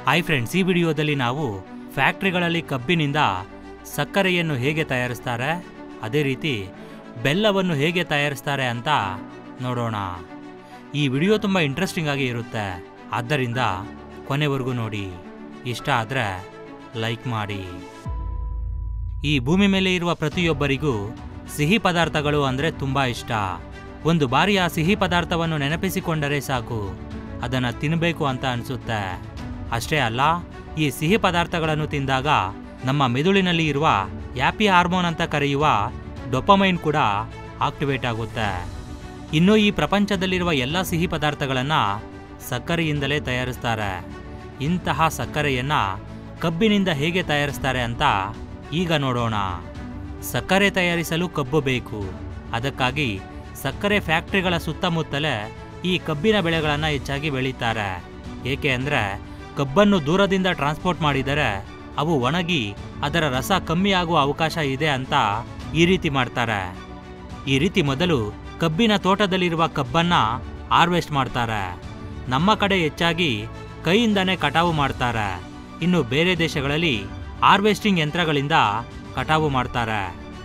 hi friends ಈ ವಿಡಿಯೋದಲ್ಲಿ ನಾವು ಫ್ಯಾಕ್ಟ್ರಿಗಳಲ್ಲಿ ಕಬ್ಬಿನಿಂದ ಸಕ್ಕರೆಯನ್ನು ಹೇಗೆ ತಯಾರಿಸ್ತಾರೆ ಅದೇ ರೀತಿ ಬೆಲ್ಲವನ್ನು ಹೇಗೆ ತಯಾರಿಸ್ತಾರೆ ಅಂತ ನೋಡೋಣ ಈ ವಿಡಿಯೋ ತುಂಬ ಇಂಟ್ರೆಸ್ಟಿಂಗ್ ಆಗಿ ಇರುತ್ತೆ ಆದ್ದರಿಂದ ಕೊನೆವರೆಗೂ ನೋಡಿ ಇಷ್ಟ ಆದರೆ ಲೈಕ್ ಮಾಡಿ ಈ ಭೂಮಿ ಮೇಲೆ ಇರುವ ಪ್ರತಿಯೊಬ್ಬರಿಗೂ ಸಿಹಿ ಪದಾರ್ಥಗಳು ಅಂದರೆ ತುಂಬ ಇಷ್ಟ ಒಂದು ಬಾರಿ ಆ ಸಿಹಿ ಪದಾರ್ಥವನ್ನು ನೆನಪಿಸಿಕೊಂಡರೆ ಸಾಕು ಅದನ್ನು ತಿನ್ನಬೇಕು ಅಂತ ಅನಿಸುತ್ತೆ ಅಷ್ಟೇ ಅಲ್ಲ ಈ ಸಿಹಿ ಪದಾರ್ಥಗಳನ್ನು ತಿಂದಾಗ ನಮ್ಮ ಮೆದುಳಿನಲ್ಲಿ ಇರುವ ಹ್ಯಾಪಿ ಹಾರ್ಮೋನ್ ಅಂತ ಕರೆಯುವ ಡೊಪಮೈನ್ ಕೂಡ ಆಕ್ಟಿವೇಟ್ ಆಗುತ್ತೆ ಇನ್ನು ಈ ಪ್ರಪಂಚದಲ್ಲಿರುವ ಎಲ್ಲ ಸಿಹಿ ಪದಾರ್ಥಗಳನ್ನು ಸಕ್ಕರೆಯಿಂದಲೇ ತಯಾರಿಸ್ತಾರೆ ಇಂತಹ ಸಕ್ಕರೆಯನ್ನ ಕಬ್ಬಿನಿಂದ ಹೇಗೆ ತಯಾರಿಸ್ತಾರೆ ಅಂತ ಈಗ ನೋಡೋಣ ಸಕ್ಕರೆ ತಯಾರಿಸಲು ಕಬ್ಬು ಬೇಕು ಅದಕ್ಕಾಗಿ ಸಕ್ಕರೆ ಫ್ಯಾಕ್ಟರಿಗಳ ಸುತ್ತಮುತ್ತಲೇ ಈ ಕಬ್ಬಿನ ಬೆಳೆಗಳನ್ನು ಹೆಚ್ಚಾಗಿ ಬೆಳೀತಾರೆ ಏಕೆ ಅಂದರೆ ಕಬ್ಬನ್ನು ದೂರದಿಂದ ಟ್ರಾನ್ಸ್ಪೋರ್ಟ್ ಮಾಡಿದರೆ ಅವು ಒಣಗಿ ಅದರ ರಸ ಕಮ್ಮಿ ಆಗುವ ಅವಕಾಶ ಇದೆ ಅಂತ ಈ ರೀತಿ ಮಾಡ್ತಾರೆ ಈ ರೀತಿ ಮೊದಲು ಕಬ್ಬಿನ ತೋಟದಲ್ಲಿರುವ ಕಬ್ಬನ್ನ ಹಾರ್ವೆಸ್ಟ್ ಮಾಡ್ತಾರೆ ನಮ್ಮ ಕಡೆ ಹೆಚ್ಚಾಗಿ ಕೈಯಿಂದನೇ ಕಟಾವು ಮಾಡ್ತಾರೆ ಇನ್ನು ಬೇರೆ ದೇಶಗಳಲ್ಲಿ ಹಾರ್ವೆಸ್ಟಿಂಗ್ ಯಂತ್ರಗಳಿಂದ ಕಟಾವು ಮಾಡ್ತಾರೆ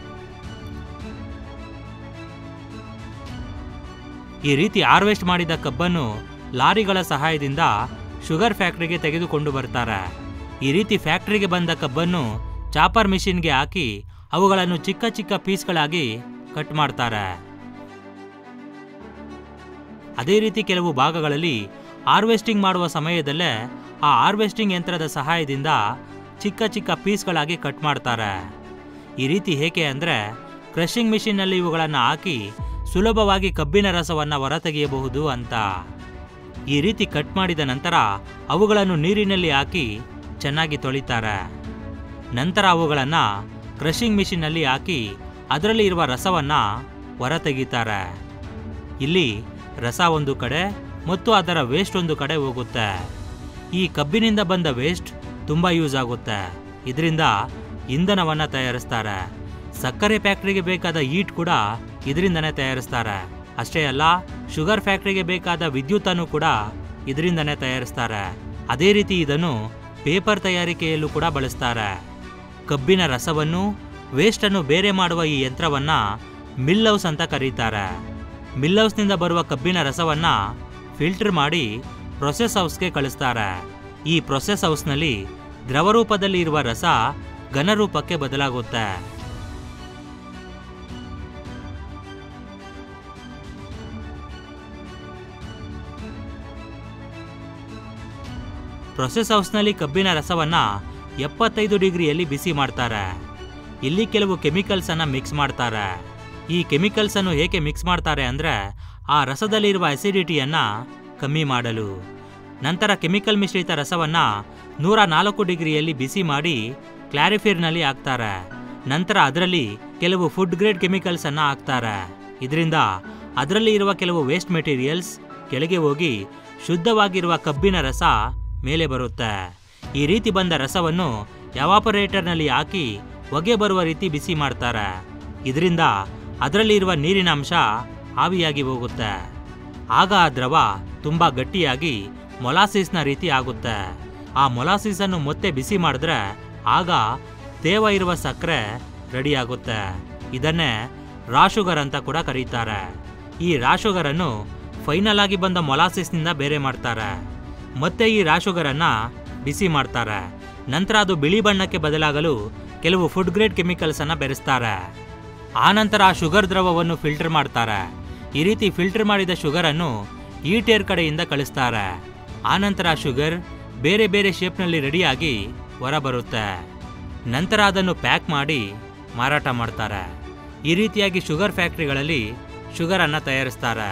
ಈ ರೀತಿ ಹಾರ್ವೆಸ್ಟ್ ಮಾಡಿದ ಕಬ್ಬನ್ನು ಲಾರಿಗಳ ಸಹಾಯದಿಂದ ಶುಗರ್ ಫ್ಯಾಕ್ಟರಿಗೆ ತೆಗೆದುಕೊಂಡು ಬರ್ತಾರೆ ಈ ರೀತಿ ಫ್ಯಾಕ್ಟರಿಗೆ ಬಂದ ಕಬ್ಬನ್ನು ಚಾಪರ್ ಮಿಷಿನ್ಗೆ ಹಾಕಿ ಅವುಗಳನ್ನು ಚಿಕ್ಕ ಚಿಕ್ಕ ಪೀಸ್ಗಳಾಗಿ ಕಟ್ ಮಾಡ್ತಾರೆ ಅದೇ ರೀತಿ ಕೆಲವು ಭಾಗಗಳಲ್ಲಿ ಹಾರ್ವೆಸ್ಟಿಂಗ್ ಮಾಡುವ ಸಮಯದಲ್ಲೇ ಆ ಹಾರ್ವೆಸ್ಟಿಂಗ್ ಯಂತ್ರದ ಸಹಾಯದಿಂದ ಚಿಕ್ಕ ಚಿಕ್ಕ ಪೀಸ್ಗಳಾಗಿ ಕಟ್ ಮಾಡ್ತಾರೆ ಈ ರೀತಿ ಏಕೆ ಅಂದರೆ ಕ್ರಷಿಂಗ್ ಮಿಷಿನ್ನಲ್ಲಿ ಇವುಗಳನ್ನು ಹಾಕಿ ಸುಲಭವಾಗಿ ಕಬ್ಬಿನ ರಸವನ್ನು ಹೊರತೆಗೆಯಬಹುದು ಅಂತ ಈ ರೀತಿ ಕಟ್ ಮಾಡಿದ ನಂತರ ಅವುಗಳನ್ನು ನೀರಿನಲ್ಲಿ ಹಾಕಿ ಚೆನ್ನಾಗಿ ತೊಳಿತಾರೆ ನಂತರ ಅವುಗಳನ್ನು ಕ್ರಷಿಂಗ್ ಮಿಷಿನ್ನಲ್ಲಿ ಹಾಕಿ ಅದರಲ್ಲಿ ಇರುವ ರಸವನ್ನು ಹೊರತೆಗಿತಾರೆ ಇಲ್ಲಿ ರಸ ಒಂದು ಕಡೆ ಮತ್ತು ಅದರ ವೇಸ್ಟ್ ಒಂದು ಕಡೆ ಹೋಗುತ್ತೆ ಈ ಕಬ್ಬಿನಿಂದ ಬಂದ ವೇಸ್ಟ್ ತುಂಬ ಯೂಸ್ ಆಗುತ್ತೆ ಇದರಿಂದ ಇಂಧನವನ್ನು ತಯಾರಿಸ್ತಾರೆ ಸಕ್ಕರೆ ಫ್ಯಾಕ್ಟ್ರಿಗೆ ಬೇಕಾದ ಈಟ್ ಕೂಡ ಇದರಿಂದನೇ ತಯಾರಿಸ್ತಾರೆ ಅಷ್ಟೇ ಅಲ್ಲ ಶುಗರ್ ಫ್ಯಾಕ್ಟ್ರಿಗೆ ಬೇಕಾದ ವಿದ್ಯುತ್ತನ್ನು ಕೂಡ ಇದರಿಂದನೇ ತಯಾರಿಸ್ತಾರೆ ಅದೇ ರೀತಿ ಇದನ್ನು ಪೇಪರ್ ತಯಾರಿಕೆಯಲ್ಲೂ ಕೂಡ ಬಳಸ್ತಾರೆ ಕಬ್ಬಿನ ರಸವನ್ನು ವೇಸ್ಟನ್ನು ಬೇರೆ ಮಾಡುವ ಈ ಯಂತ್ರವನ್ನ ಮಿಲ್ ಹೌಸ್ ಅಂತ ಕರೀತಾರೆ ಮಿಲ್ ಹೌಸ್ನಿಂದ ಬರುವ ಕಬ್ಬಿನ ರಸವನ್ನ ಫಿಲ್ಟರ್ ಮಾಡಿ ಪ್ರೊಸೆಸ್ ಹೌಸ್ಗೆ ಕಳಿಸ್ತಾರೆ ಈ ಪ್ರೊಸೆಸ್ ಹೌಸ್ನಲ್ಲಿ ದ್ರವ ರೂಪದಲ್ಲಿ ಇರುವ ರಸ ಘನರೂಪಕ್ಕೆ ಬದಲಾಗುತ್ತೆ ಪ್ರೊಸೆಸ್ ಹೌಸ್ನಲ್ಲಿ ಕಬ್ಬಿನ ರಸವನ್ನ ಎಪ್ಪತ್ತೈದು ಡಿಗ್ರಿಯಲ್ಲಿ ಬಿಸಿ ಮಾಡ್ತಾರೆ ಇಲ್ಲಿ ಕೆಲವು ಕೆಮಿಕಲ್ಸ್ ಅನ್ನ ಮಿಕ್ಸ್ ಮಾಡ್ತಾರೆ ಈ ಕೆಮಿಕಲ್ಸ್ ಅನ್ನು ಏಕೆ ಮಿಕ್ಸ್ ಮಾಡ್ತಾರೆ ಅಂದ್ರೆ ಆ ರಸದಲ್ಲಿರುವ ಅಸಿಡಿಟಿಯನ್ನ ಕಮ್ಮಿ ಮಾಡಲು ನಂತರ ಕೆಮಿಕಲ್ ಮಿಶ್ರಿತ ರಸವನ್ನ ನೂರ ನಾಲ್ಕು ಡಿಗ್ರಿಯಲ್ಲಿ ಬಿಸಿ ಮಾಡಿ ಕ್ಲಾರಿಫೈರ್ನಲ್ಲಿ ಹಾಕ್ತಾರೆ ನಂತರ ಅದರಲ್ಲಿ ಕೆಲವು ಫುಡ್ ಗ್ರೇಡ್ ಕೆಮಿಕಲ್ಸ್ ಅನ್ನ ಹಾಕ್ತಾರೆ ಇದರಿಂದ ಅದರಲ್ಲಿ ಇರುವ ಕೆಲವು ವೇಸ್ಟ್ ಮೆಟೀರಿಯಲ್ಸ್ ಕೆಳಗೆ ಹೋಗಿ ಶುದ್ಧವಾಗಿರುವ ಕಬ್ಬಿನ ರಸ ಮೇಲೆ ಬರುತ್ತೆ ಈ ರೀತಿ ಬಂದ ರಸವನ್ನು ಎವಾಪರೇಟರ್ನಲ್ಲಿ ಹಾಕಿ ಹೊಗೆ ಬರುವ ರೀತಿ ಬಿಸಿ ಮಾಡ್ತಾರೆ ಇದರಿಂದ ಅದರಲ್ಲಿ ಇರುವ ನೀರಿನ ಅಂಶ ಆವಿಯಾಗಿ ಹೋಗುತ್ತೆ ಆಗ ಆ ದ್ರವ ತುಂಬ ಗಟ್ಟಿಯಾಗಿ ಮೊಲಾಸಿಸ್ನ ರೀತಿ ಆಗುತ್ತೆ ಆ ಮೊಲಾಸಿಸನ್ನು ಮತ್ತೆ ಬಿಸಿ ಮಾಡಿದ್ರೆ ಆಗ ತೇವ ಇರುವ ಸಕ್ಕರೆ ರೆಡಿ ಆಗುತ್ತೆ ಇದನ್ನೇ ರಾ ಶುಗರ್ ಅಂತ ಕೂಡ ಕರೀತಾರೆ ಈ ರಾ ಶುಗರನ್ನು ಫೈನಲ್ ಆಗಿ ಬಂದ ಮೊಲಾಸಿಸ್ನಿಂದ ಬೇರೆ ಮಾಡ್ತಾರೆ ಮತ್ತೆ ಈ ರಾ ಶುಗರನ್ನು ಬಿಸಿ ಮಾಡ್ತಾರೆ ನಂತರ ಅದು ಬಿಳಿ ಬಣ್ಣಕ್ಕೆ ಬದಲಾಗಲು ಕೆಲವು ಫುಡ್ ಗ್ರೇಡ್ ಕೆಮಿಕಲ್ಸ್ ಅನ್ನ ಬೆರೆಸ್ತಾರೆ ಆನಂತರ ಆ ಶುಗರ್ ದ್ರವವನ್ನು ಫಿಲ್ಟರ್ ಮಾಡ್ತಾರೆ ಈ ರೀತಿ ಫಿಲ್ಟರ್ ಮಾಡಿದ ಶುಗರನ್ನು ಈಟೇರ್ ಕಡೆಯಿಂದ ಕಳಿಸ್ತಾರೆ ಆನಂತರ ಆ ಶುಗರ್ ಬೇರೆ ಬೇರೆ ಶೇಪ್ನಲ್ಲಿ ರೆಡಿಯಾಗಿ ಹೊರಬರುತ್ತೆ ನಂತರ ಅದನ್ನು ಪ್ಯಾಕ್ ಮಾಡಿ ಮಾರಾಟ ಮಾಡ್ತಾರೆ ಈ ರೀತಿಯಾಗಿ ಶುಗರ್ ಫ್ಯಾಕ್ಟ್ರಿಗಳಲ್ಲಿ ಶುಗರನ್ನು ತಯಾರಿಸ್ತಾರೆ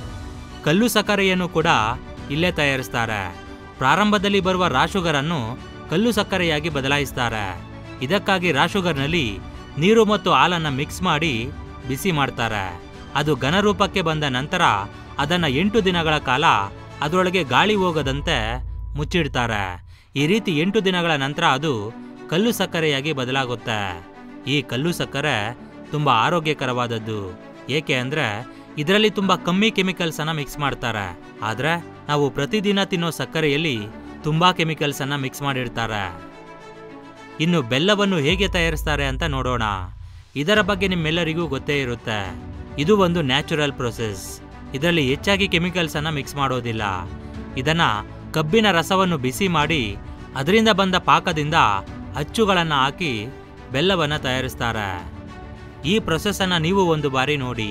ಕಲ್ಲು ಸಕ್ಕರೆಯನ್ನು ಕೂಡ ಇಲ್ಲೇ ತಯಾರಿಸ್ತಾರೆ ಪ್ರಾರಂಭದಲ್ಲಿ ಬರುವ ರಾ ಶುಗರನ್ನು ಕಲ್ಲು ಸಕ್ಕರೆಯಾಗಿ ಬದಲಾಯಿಸ್ತಾರೆ ಇದಕ್ಕಾಗಿ ರಾ ಶುಗರ್ನಲ್ಲಿ ನೀರು ಮತ್ತು ಹಾಲನ್ನು ಮಿಕ್ಸ್ ಮಾಡಿ ಬಿಸಿ ಮಾಡ್ತಾರೆ ಅದು ಘನರೂಪಕ್ಕೆ ಬಂದ ನಂತರ ಅದನ್ನು ಎಂಟು ದಿನಗಳ ಕಾಲ ಅದರೊಳಗೆ ಗಾಳಿ ಹೋಗದಂತೆ ಮುಚ್ಚಿಡ್ತಾರೆ ಈ ರೀತಿ ಎಂಟು ದಿನಗಳ ನಂತರ ಅದು ಕಲ್ಲು ಸಕ್ಕರೆಯಾಗಿ ಬದಲಾಗುತ್ತೆ ಈ ಕಲ್ಲು ಸಕ್ಕರೆ ತುಂಬ ಆರೋಗ್ಯಕರವಾದದ್ದು ಏಕೆ ಅಂದರೆ ಇದರಲ್ಲಿ ತುಂಬ ಕಮ್ಮಿ ಕೆಮಿಕಲ್ಸನ್ನು ಮಿಕ್ಸ್ ಮಾಡ್ತಾರೆ ಆದರೆ ನಾವು ಪ್ರತಿದಿನ ತಿನ್ನೋ ಸಕ್ಕರೆಯಲ್ಲಿ ತುಂಬ ಕೆಮಿಕಲ್ಸನ್ನು ಮಿಕ್ಸ್ ಮಾಡಿರ್ತಾರೆ ಇನ್ನು ಬೆಲ್ಲವನ್ನು ಹೇಗೆ ತಯಾರಿಸ್ತಾರೆ ಅಂತ ನೋಡೋಣ ಇದರ ಬಗ್ಗೆ ನಿಮ್ಮೆಲ್ಲರಿಗೂ ಗೊತ್ತೇ ಇರುತ್ತೆ ಇದು ಒಂದು ನ್ಯಾಚುರಲ್ ಪ್ರೊಸೆಸ್ ಇದರಲ್ಲಿ ಹೆಚ್ಚಾಗಿ ಕೆಮಿಕಲ್ಸನ್ನು ಮಿಕ್ಸ್ ಮಾಡೋದಿಲ್ಲ ಇದನ್ನು ಕಬ್ಬಿನ ರಸವನ್ನು ಬಿಸಿ ಮಾಡಿ ಅದರಿಂದ ಬಂದ ಪಾಕದಿಂದ ಅಚ್ಚುಗಳನ್ನು ಹಾಕಿ ಬೆಲ್ಲವನ್ನು ತಯಾರಿಸ್ತಾರೆ ಈ ಪ್ರೊಸೆಸ್ಸನ್ನು ನೀವು ಒಂದು ಬಾರಿ ನೋಡಿ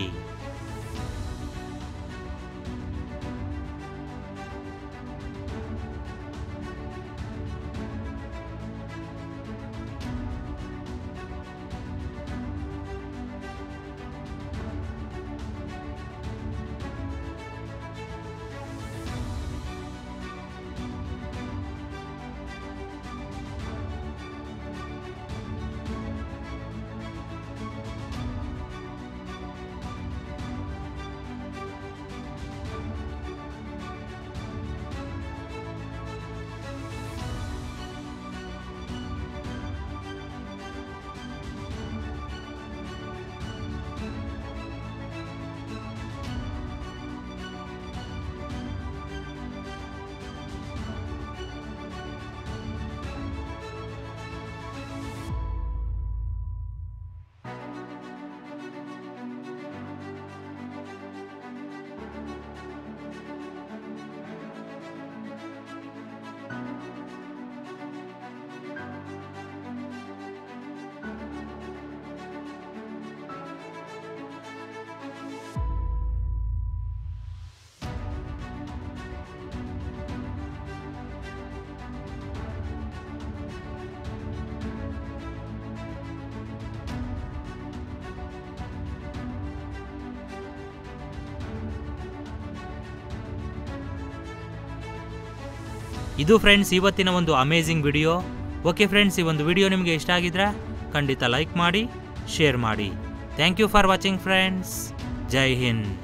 ಇದು ಫ್ರೆಂಡ್ಸ್ ಇವತ್ತಿನ ಒಂದು ಅಮೇಝಿಂಗ್ ವಿಡಿಯೋ ಓಕೆ ಫ್ರೆಂಡ್ಸ್ ಈ ಒಂದು ವಿಡಿಯೋ ನಿಮಗೆ ಇಷ್ಟ ಆಗಿದ್ರೆ ಖಂಡಿತ ಲೈಕ್ ಮಾಡಿ ಶೇರ್ ಮಾಡಿ thank you for watching friends ಜೈ ಹಿಂದ್